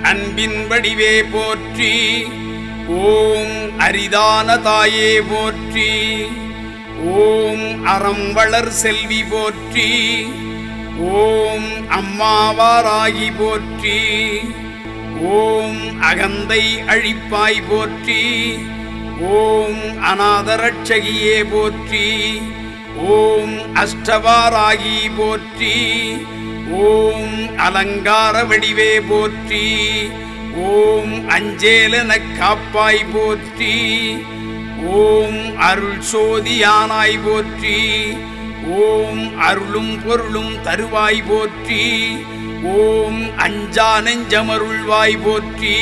அன்பின் வடிவே போற்றி ஓம் அரிதான தாயே போற்றி ஓம் அறம் வளர் செல்வி போற்றி ஓம் அம்மாவாராகி போற்றி ஓம் அகந்தை அழிப்பாய் போற்றி ஓம் அநாதரட்சகியே போற்றி ஓம் அஷ்டவாராகி போற்றி ஓம் அலங்கார வடிவே போற்றி ஓம் அஞ்சேலன காப்பாய் போற்றி ஓம் அருள் சோதியானாய் போற்றி ஓம் அருளும் பொருளும் தருவாய் போற்றி ஓம் அஞ்சா நெஞ்சமருள்வாய் போற்றி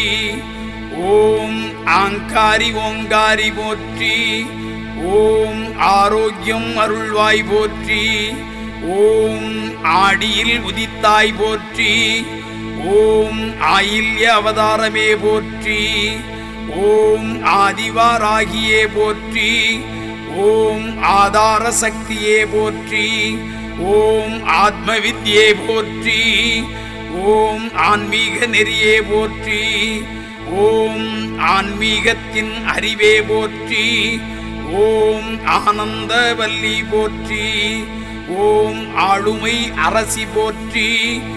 ஓம் ஆங்காரி ஓங்காரி போற்றி ஓம் ஆரோக்கியம் அருள்வாய் போற்றி ஓம் ஆடியில் உதித்தாய் போற்றி ஓம் ஆயில்ய அவதாரமே போற்றி ஓம் ஆதிவாராகியே போற்றி ஓம் ஆதார சக்தியே போற்றி ஓம் ஆத்ம வித்யே போற்றி ஓம் ஆன்மீக நெறியே போற்றி ஓம் ஆன்மீகத்தின் அறிவே போற்றி ஓம் ஆனந்தவல்லி போற்றி ஓம் ஆளுமை அரசி போற்றி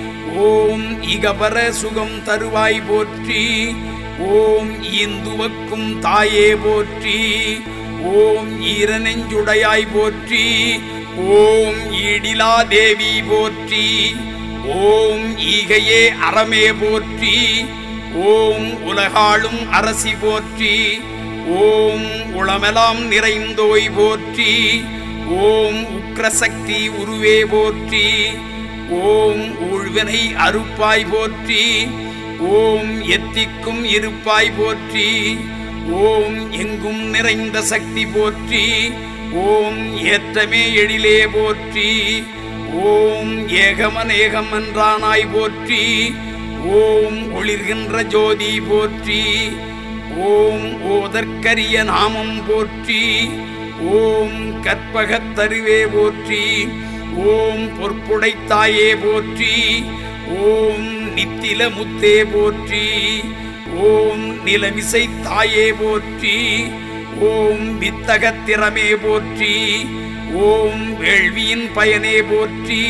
ஓம் இகபர சுகம் தருவாய் போற்றி ஓம் இந்துவக்கும் தாயே போற்றி ஓம் ஈரநெஞ்சுடையாய் போற்றி ஓம் ஈடிலா தேவி போற்றி ஓம் ஈகையே அறமே போற்றி ஓம் உலகாளும் அரசி போற்றி ஓம் உளமெலாம் நிறைந்தோய் போற்றி ஓம் உக்ரசக்தி உருவே போற்றி ஓம் ஊழ்வினை அறுப்பாய் போற்றி ஓம் எத்திக்கும் இருப்பாய் போற்றி ஓம் எங்கும் நிறைந்த சக்தி போற்றி ஓம் ஏற்றமே எழிலே போற்றி ஓம் ஏகமன் ஏகம் என்றானாய் போற்றி ஓம் ஒளிர்கின்ற ஜோதி போற்றி ஓம் ஓதற்கரிய நாமம் போற்றி ஓம் கற்பகத் தருவே போற்றி ஓம் பொற்புடைத்தாயே போற்றி ஓம் நித்தில முத்தே போற்றி ஓம் நிலமிசை தாயே போற்றி ஓம் வித்தகத் திறமே போற்றி ஓம் வேள்வியின் பயனே போற்றி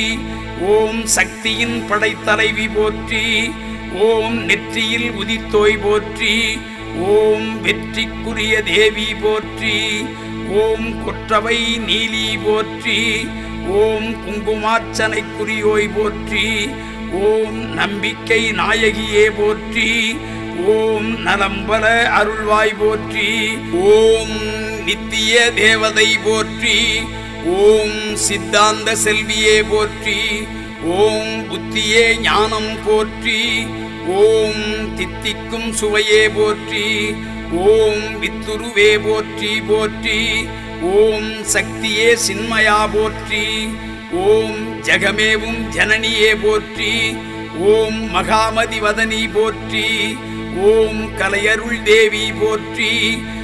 ஓம் சக்தியின் படைத்தலைவி போற்றி ஓம் நெற்றியில் உதித்தோய் போற்றி ஓம் வெற்றிக்குரிய தேவி போற்றி ஓம் கொற்றவை நீலி போற்றி ஓம் குங்குமார்ச்சனைக்குரியோய் போற்றி ஓம் நம்பிக்கை நாயகியே போற்றி ஓம் நலம்பல அருள்வாய் போற்றி ஓம் நித்திய தேவதை போற்றி ஓம் சித்தாந்த செல்வியே போற்றி ஓம் புத்தியே ஞானம் போற்றி ஓம் தித்திக்கும் சுவையே போற்றி ஓம் வித்துருவே போற்றி போற்றி ஓம் சக்தியே சின்மயா போற்றி ஓம் ஜெகமேவும் ஜனனியே போற்றி ஓம் மகாமதி வதனி போற்றி ஓம் கலையருள் தேவி போற்றி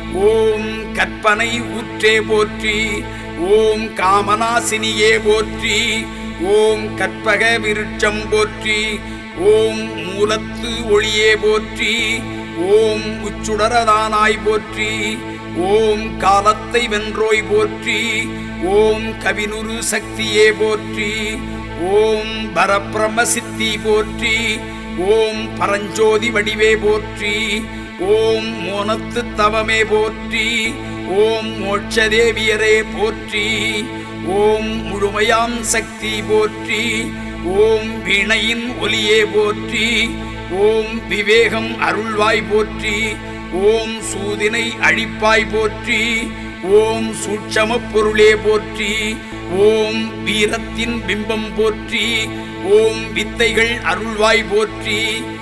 ஓம் கற்பனை ஊற்றே போற்றி ஓம் காமநாசினியே போற்றி ஓம் கற்பக விருட்சம் போற்றி ஓம் மூலத்து ஒளியே போற்றி ஓம் உச்சுடரதானாய் போற்றி ஓம் காலத்தை வென்றோய் போற்றி ஓம் கவினுரு சக்தியே போற்றி ஓம் பரபிரம சித்தி போற்றி ஓம் பரஞ்சோதி வடிவே போற்றி ஓம் மோனத்து தவமே போற்றி ஓம் மோட்சதேவியரே போற்றி ஓம் முழுமையாம் சக்தி போற்றி ஓம் வீணையின் ஒலியே போற்றி ஓம் விவேகம் அருள்வாய் போற்றி ஓம் சூதினை அழிப்பாய் போற்றி ஓம் சூட்சமப் பொருளே போற்றி ஓம் வீரத்தின் பிம்பம் போற்றி ஓம் வித்தைகள் அருள்வாய் போற்றி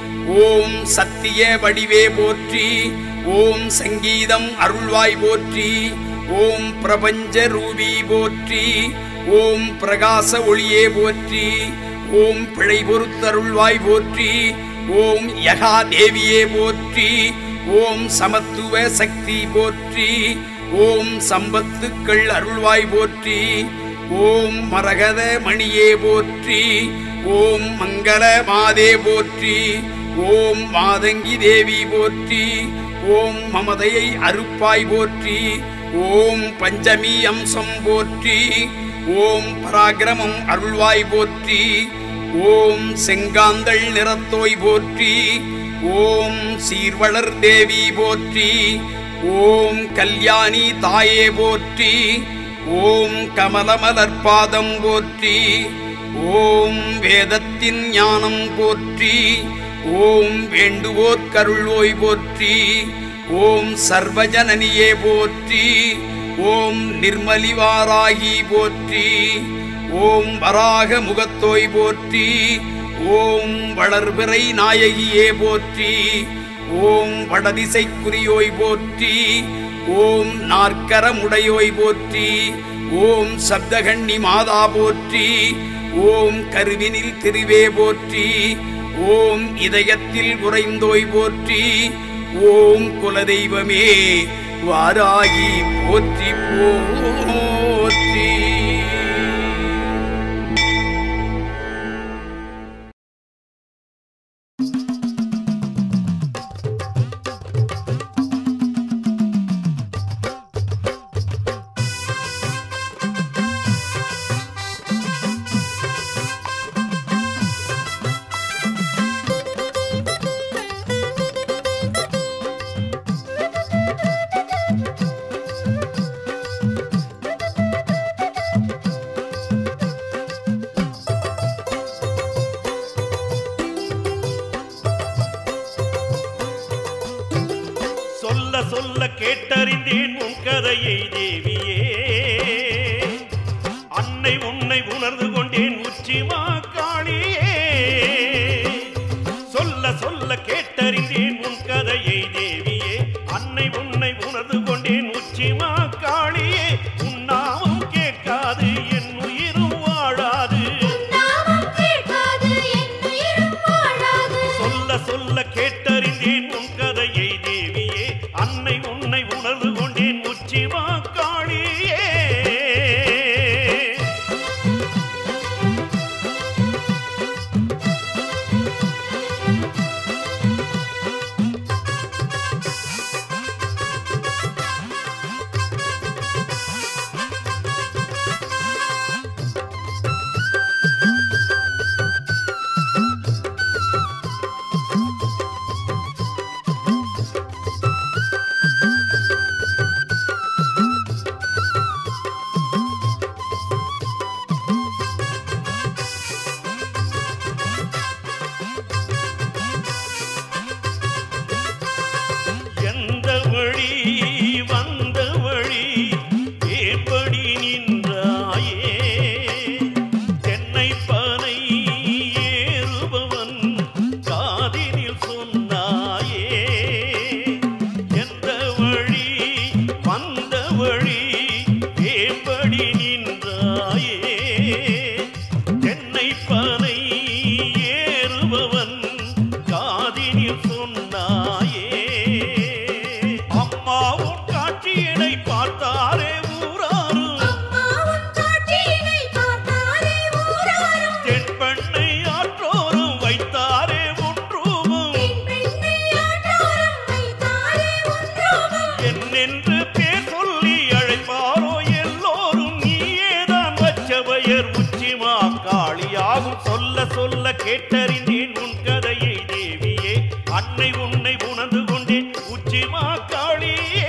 ஓம் சத்திய வடிவே போற்றி ஓம் சங்கீதம் அருள்வாய் போற்றி ஓம் பிரபஞ்ச ரூபி போற்றி ஓம் பிரகாச ஒளியே போற்றி ஓம் பிழை பொறுத்தருள்வாய் போற்றி ஓம் யகா தேவியே போற்றி ஓம் சமத்துவ சக்தி போற்றி ஓம் சம்பத்துக்கள் அருள்வாய் போற்றி ஓம் மரகத மணியே போற்றி ஓம் மங்கள மாதே போற்றி ஓம் மாதங்கி தேவி போற்றி ஓம் மமதையை அறுப்பாய் போற்றி ஓம் பஞ்சமி அம்சம் போற்றி ஓம் பராக்கிரமம் அருள்வாய் போற்றி ஓம் செங்காந்தள் நிறத்தோய் போற்றி ஓம் சீர்வளர் தேவி போற்றி ஓம் கல்யாணி தாயே போற்றி ஓம் கமலமலர்பாதம் போற்றி ஓம் வேதத்தின் ஞானம் போற்றி ஓம் வேண்டுவோர் கருள்வோய் போற்றி ஓம் சர்வஜனனியே போற்றி ஓம் நிர்மலிவாராகி போற்றி ஓம் வராக முகத்தோய் போற்றி ஓம் வளர்பிறை நாயகியே போற்றி ஓம் வடதிசைக்குரியோய் போற்றி ஓம் நாற்கரமுடையோய் போற்றி ஓம் சப்தகண்ணி மாதா போற்றி ஓம் கருவினில் திருவே போற்றி ஓம் இதயத்தில் உறைந்தோய் போற்றி ஓம் குலதெய்வமே வாராகி போற்றி போற்றி சொல்ல சொல்ல கேட்டறிந்தேன் உன் கதையை தேவியே அன்னை உன்னை உணர்ந்து கொண்டேன் உச்சிமா காளியே சொல்ல சொல்ல கேட்டறிந்தேன் உன் கதையை தேவியே அன்னை உன்னை உணர்ந்து கொண்டேன் உச்சிமா காளியே உன்னாவும் கேட்காது என் உயிரும் வாழாது நாமம் கேட்காது என் உயிரும் வாழாது சொல்ல சொல்ல கேட்டறிந்தேன் உன் கதையை தேவியே அன்னை உன்னை உணர்ந்து கொண்டேன் உச்சிமா காளியே எந்த வழி வந்த வழி ஏற்படி நின்றாயே தென்னை பனை ஏறுபவன் காதினில் சொன்னாயே எந்த வழி வந்த வழி ஏற்படி நின்றாயே தென்னை பனை ஏறுபவன் காதினில் சொன்னாயே அம்மாவும் காட்சியினை பார்த்தாரே ஊராரும் அம்மாவும் காட்சியினை பார்த்தாரே ஊராரும் தென்பெண்ணை ஆற்றோரும் வைத்தாரே ஒன்றுமும் பெண் பெண்ணை ஆற்றோரும் வைத்தாரே ஒன்றுமும் என்னென்று பேர் சொல்லி அழைப்பாரோ எல்லோரும் நீயேதான் வச்சவையர் உச்சிமா காளியாகும் சொல்ல சொல்ல கேட்டறிந்தேன் உன் கதையை தேவியே அன்னை உன்னை உணர்ந்து கொண்டேன் உச்சிமா காளியே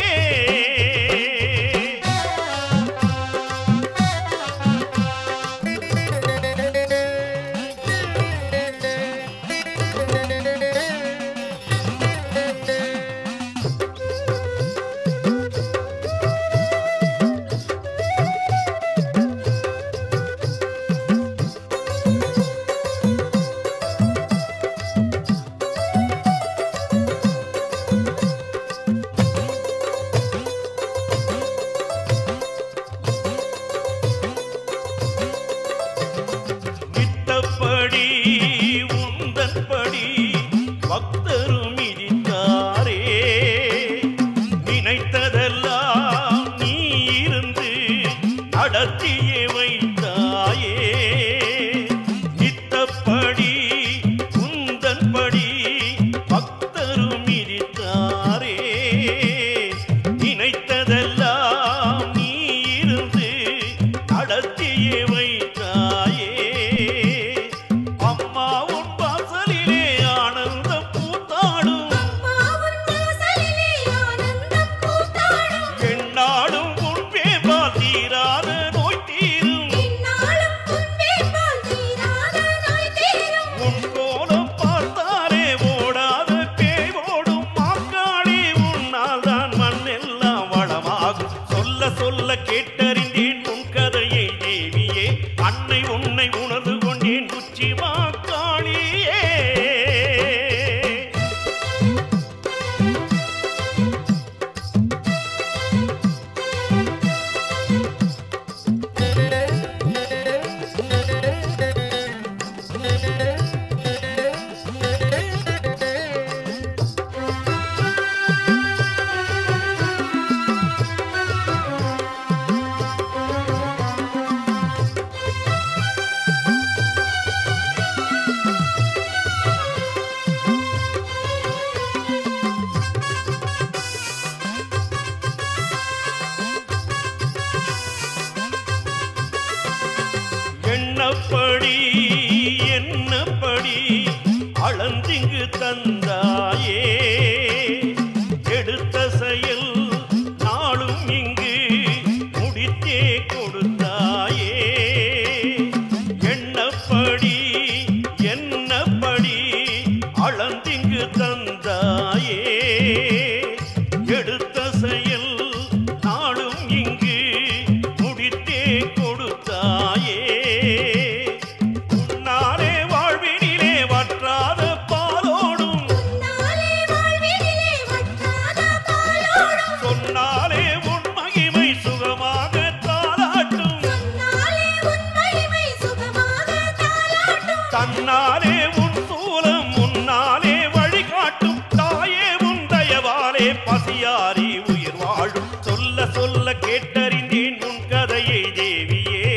தன்னாலே உன் சூலம் முன்னாலே வழிகாட்டும் தாயே உன் தயவாலே பசியாரி உயிர் வாழும் சொல்ல சொல்ல கேட்டறிந்தேன் உன் கதையை தேவியே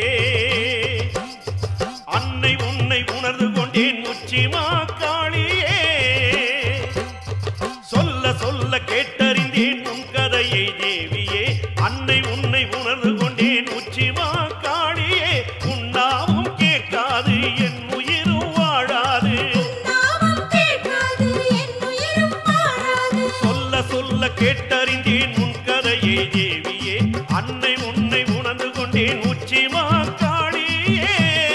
அன்னை உன்னை உணர்ந்து கொண்டேன் உச்சிமா காளியே சொல்ல சொல்ல கேட்டறிந்தேன் உன் கதையை தேவியே அன்னை உன்னை உணர்ந்து கொண்டேன் உச்சிமா காளியே உன்னாவும் கேட்காது என் உயிரும் வாழாது நாமம் கேட்காது என் உயிரும் வாழாது சொல்ல சொல்ல கேட்டறிந்தேன் உன் கதையை தேவியே அன்னை உன்னை உணர்ந்து கொண்டேன் உச்சிமா காளியே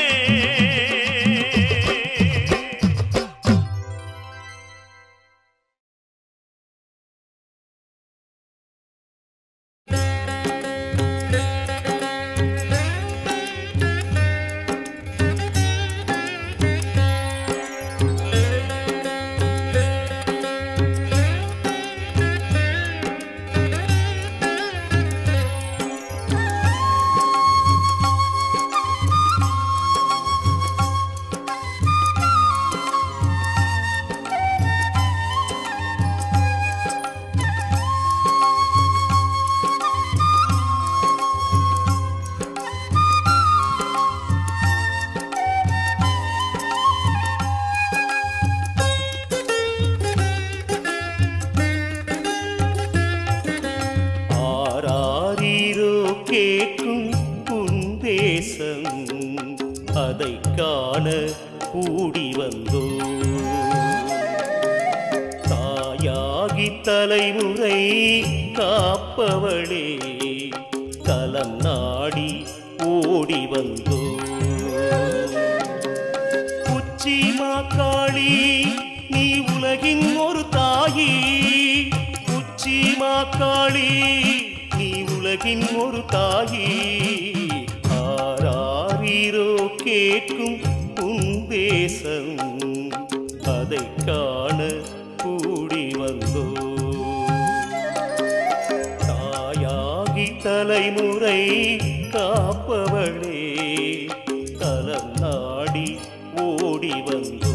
ஆராரீரோ கேட்கும் உன் தேசம் அதை காண கூடி வந்தோ தாயாகி தலைமுறை காப்பவளே தலம் நாடி ஓடி வந்தோ உச்சி மாக்காளி நீ உலகின் ஒரு தாயி உச்சி மாக்காளி நீ உலகின் ஒரு தாயி ஆராரீரோ கேட்கும் உன் தேசம் அதை காண கூடி வந்தோ தாயாகி தலைமுறை காப்பவளே தலம் நாடி ஓடி வந்தோ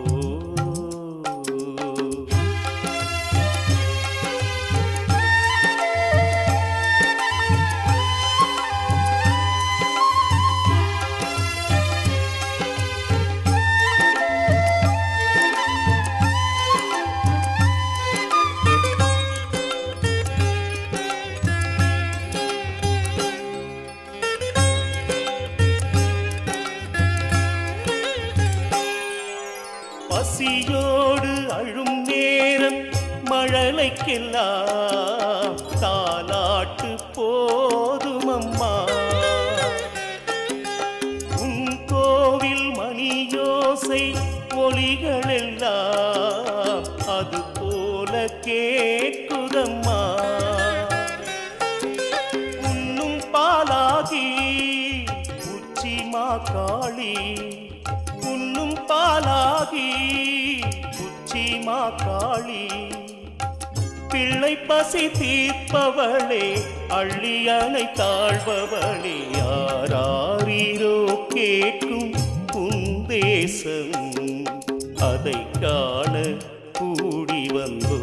பசியோடு அழும் நேரம் மழலைக்கெல்லாம் தாலாட்டு போதுமம்மா உன் கோவில் மணியோசை ஒலிகளெல்லாம் அது போல கேட்குதம்மா உன்னும் பாலாகி உச்சி மாக்காளி உன்னும் பாலாகி உச்சி மாக்காளி பிள்ளை பசி தீர்ப்பவளே அள்ளி அணை தாழ்பவளே யாரீரோ கேட்கும் உன் தேசம் அதை காண கூடி வந்தோ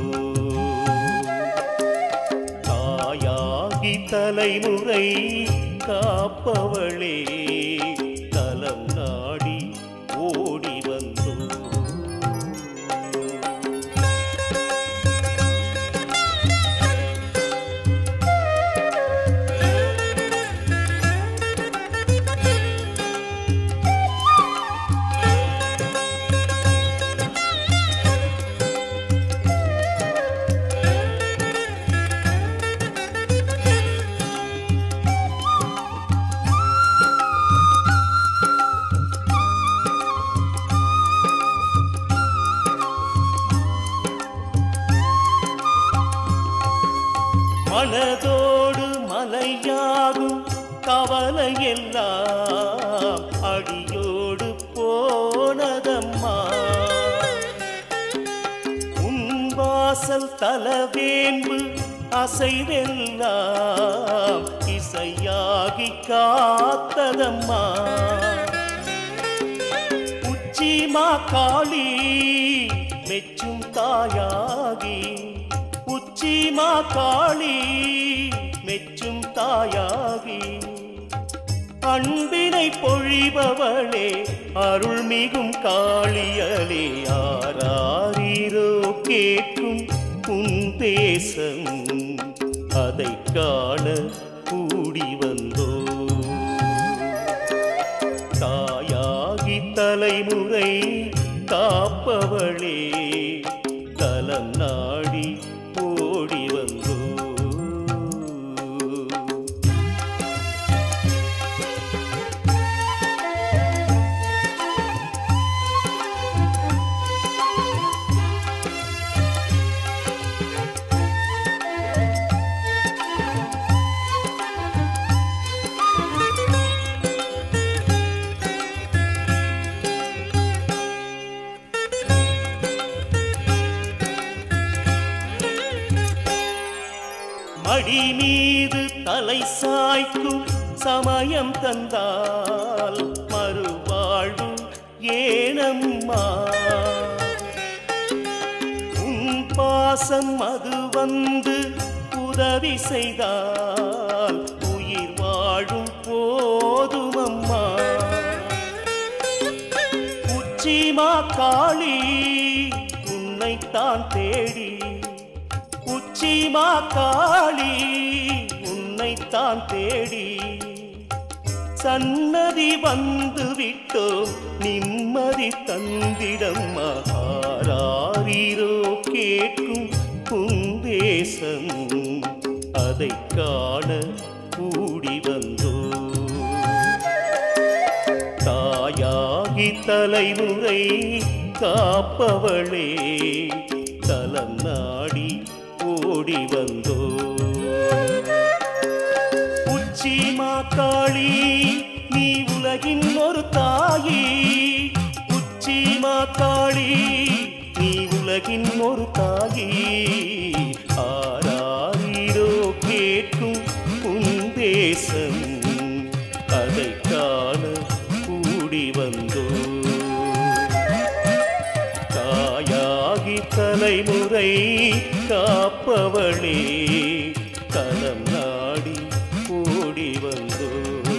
தாயாகி தலைமுறை காப்பவளே தலம் நாடி ஓடி வந்தோ மனதோடு மலையாகும் கவலையெல்லாம் அடியோடு போனதம்மா உன் வாசல் தலவேன்பு அசைவெல்லாம் இசையாகி காத்ததம்மா உச்சி மாக்காளி மெச்சும் தாயாகி உச்சி மாக்காளி மெச்சும் தாயாகி அன்பினை பொழிபவளே அருள்மிகும் காளியலே ஆராரீரோ கேட்கும் உன் தேசம் அதை காண கூடி வந்தோ தாயாகி தலைமுறை காப்பவளே தலம் நாடி ஓடி வந்தோ மடி மீது தலை சாய்க்கும் சமயம் தந்தால் மறுவாழ்வு ஏனம்மா உன் பாசம் அது வந்து உதவி செய்தால் உயிர் வாழும் போதுமம்மா உச்சிமா காளி உன்னைத்தான் தேடி உச்சிமா காளி உன்னைத்தான் தேடி சன்னதி வந்து விட்டோம் நிம்மதி தந்திடம்மா ஆராரீரோ கேட்கும் குந்தேசம் அதை காண கூடி வந்தோ தாயாகி தலைமுறை காப்பவளே தலம் நாடி ஓடி வந்தோ உச்சி மாக்காளி நீ உலகின் ஒரு தாயி உச்சி மாக்காளி நீ உலகின் ஒரு தாயி ஆராரீரோ கேட்கும் உன் தேசம் அதை காண கூடி வந்தோ தாயாகி தலைமுறை காப்பவளே தலம் நாடி ஓடி வந்தோ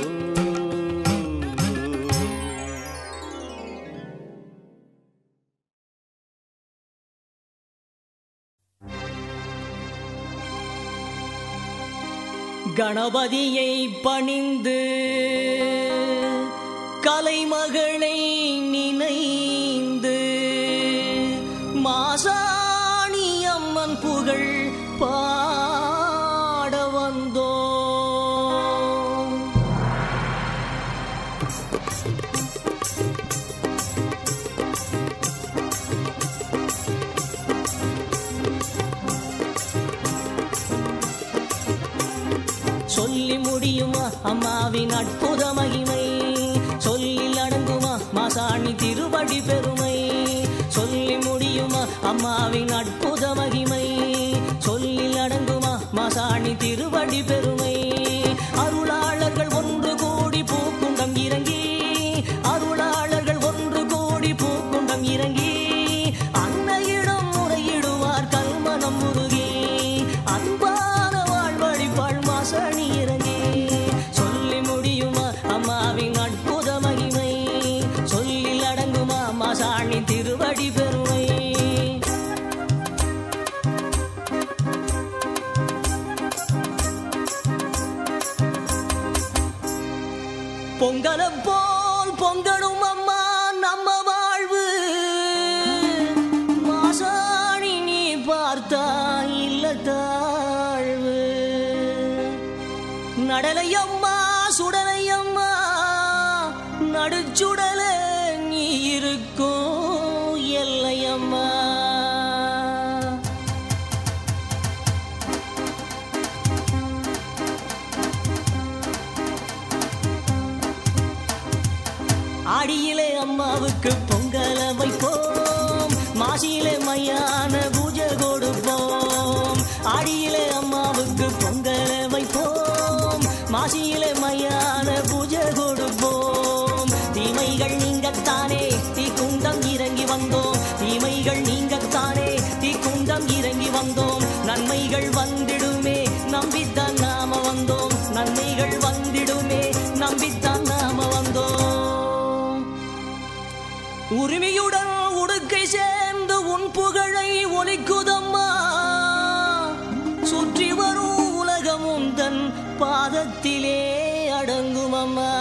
கணபதியை பணிந்து கலைமகளை நினைந்து மாசாணி அம்மன் புகழ் பாட வந்தோம் சொல்லி முடியுமா அம்மாவின் அற்புத மகிமை சொல்லில் அடங்குமா மாசாணி திருவடி பெருமை சொல்லி முடியுமா அம்மாவின் அற்புத மகிமை சொல்லில் அடங்குமா மாசாணி திருவடி பெருமை அருளாளர்கள் ஒன்று கூடி பூக்குண்டம் இறங்கி அருளாளர்கள் ஒன்று கூடி பூக்குண்டம் இறங்கி அன்னையிடம் முறையிடுவார் கல்மனம் முருகி அன்பான வாழ்வழிப்பாள் மாசணி இறங்கி சொல்லி முடியுமா அம்மாவின் அற்புத மகிமை சொல்லில் அடங்குமா மாசாணி திருவடி பெருமை பொங்கலம் போல் பொங்கணும் அம்மா நம்ம வாழ்வு மாசாணி நீ பார்த்தா இல்ல தாழ்வு நடலையம்மா சுடலையம்மா நடுச்சுடல நீ இருக்கும் எல்லையம்மா ஆடியிலே அம்மாவுக்கு பொங்கல வைப்போம் மாசியிலே மையான பூஜை கொடுப்போம் ஆடியிலே அம்மாவுக்கு பொங்கல வைப்போம் மாசியிலே மையான பூஜை கொடுப்போம் தீமைகள் நீங்கத்தானே தீக்கும் உரிமையுடன் உடுக்கை சேர்ந்து உன் புகழை ஒலிக்குதம்மா சுற்றி வரும் உலகமும் தன் பாதத்திலே அடங்குமம்மா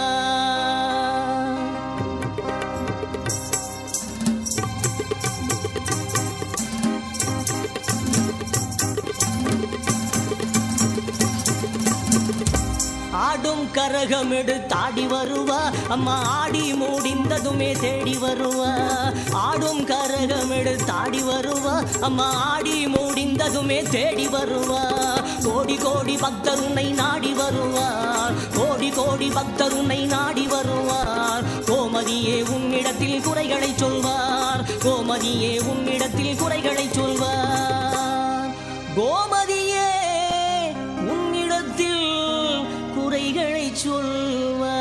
ஆடும் கரகம் எடுத்தாடி வருவா அம்மா ஆடி மூடிந்ததுமே தேடி வருவா ஆடும் கரகம் எடுத்தாடி வருவா அம்மா ஆடி மூடிந்ததுமே தேடி வருவா கோடி கோடி பக்தர் உன்னை நாடி வருவார் கோடி கோடி பக்தர் உன்னை நாடி வருவார் கோமதியே உன்னிடத்தில் குறைகளை சொல்வார் கோமதியே உன்னிடத்தில் குறைகளை சொல்வார் கோமதியே உன்னிடத்தில் குறைகளை சொல்வார்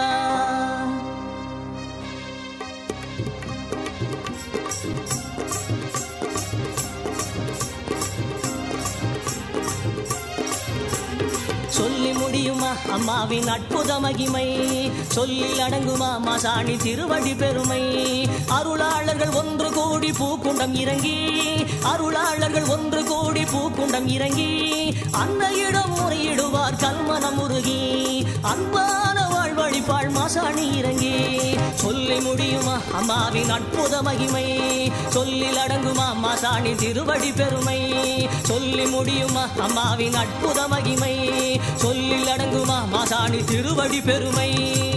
சொல்லி முடியுமா அம்மாவின் அற்புத மகிமை சொல்லில் அடங்குமா மாசாணி திருவடி பெருமை அருளாளர்கள் ஒன்று கூடி பூக்குண்டம் இறங்கி அருளாளர்கள் ஒன்று கூடி பூக்குண்டம் இறங்கி அன்னையிடம் முறையிடுவார் கல்மனம் உருகி அன்பான வாழ்வழிப்பாள் மாசாணி இறங்கி சொல்லி முடியுமா அம்மாவின் அற்புத மகிமை சொல்லில் அடங்குமா மாசாணி திருவடி பெருமை சொல்லி முடியுமா அம்மாவின் அற்புத மகிமை சொல்லில் அடங்குமா மாசாணி திருவடி பெருமை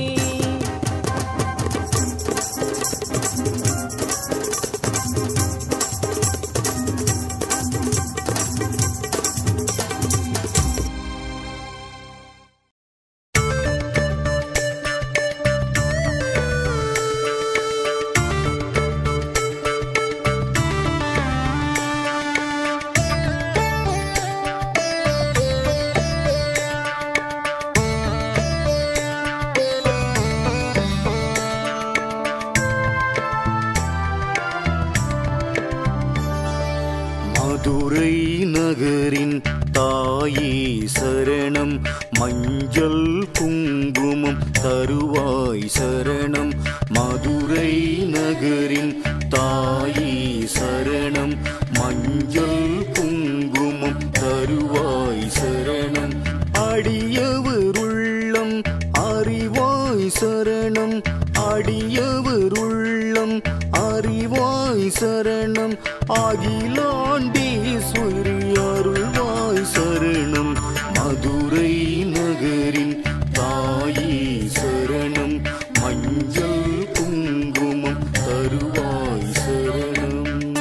மதுரை நகரின் தாயே சரணம் மஞ்சள் குங்குமம் தருவாய் சரணம் மதுரை நகரின் தாயே சரணம் மஞ்சள் குங்குமம் தருவாய் சரணம் அடியவருள்ளம் அறிவாய் சரணம் அடியவருள்ளம் அறிவாய் சரணம் அகிலாண்டீஸ்வரி அருள்வாய் சரணம் மதுரை நகரின் தாயே சரணம் மஞ்சள் குங்குமம் தருவாய் சரணம்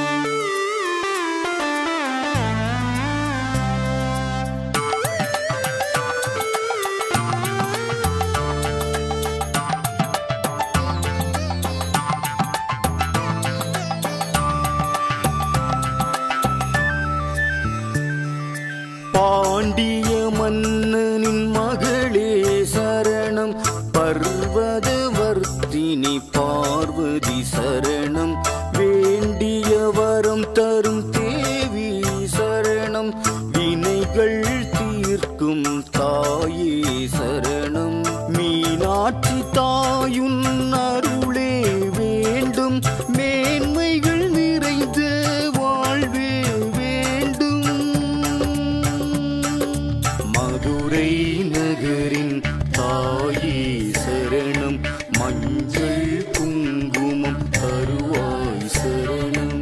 பாண்டிய மன்னனின் மகளே சரணம் பர்வதவர்த்தினி பார்வதி சரணம் வேண்டிய வரம் தரும் தேவி சரணம் வினைகள் தீர்க்கும் தாயே சரணம் மீனாட்சி தாயுன் அருளே வேண்டும் மேன்மைகள் நிறைந்த வாழ்வே வேண்டும் மதுரை நகரின் தாயே சரணம் மஞ்சள் குங்குமம் தருவாய் சரணம்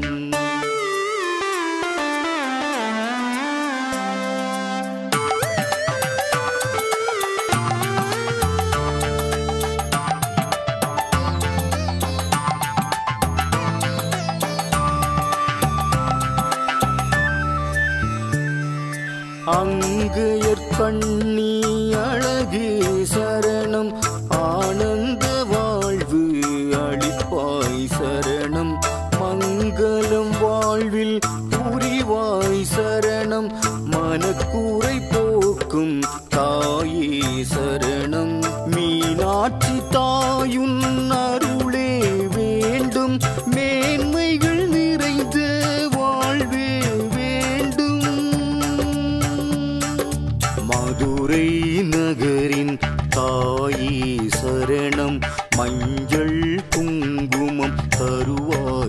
அங்கையர் கண்ணி அழகே சரணம் ஆனந்த வாழ்வு அளிப்பாய் சரணம் மங்களம் வாழ்வில் புரிவாய் சரணம் மனக்கூரை போக்கும் தாயே சரணம் மீனாட்சி தாயுன் அருளே வேண்டும் மேன்மைகள் நிறைந்த வாழ்வே வேண்டும் மதுரை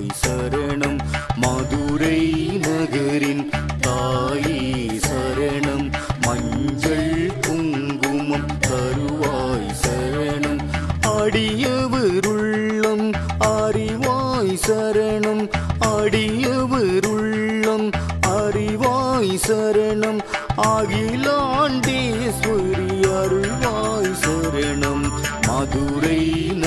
சரணம் மதுரை நகரின் தாயே சரணம் மஞ்சள் குங்குமம் தருவாய் சரணம் அடியவருள்ளம் அறிவாய் சரணம் அடியவருள்ளம் அறிவாய் சரணம் அகிலாண்டேஸ்வரி அருள்வாய் சரணம் மதுரை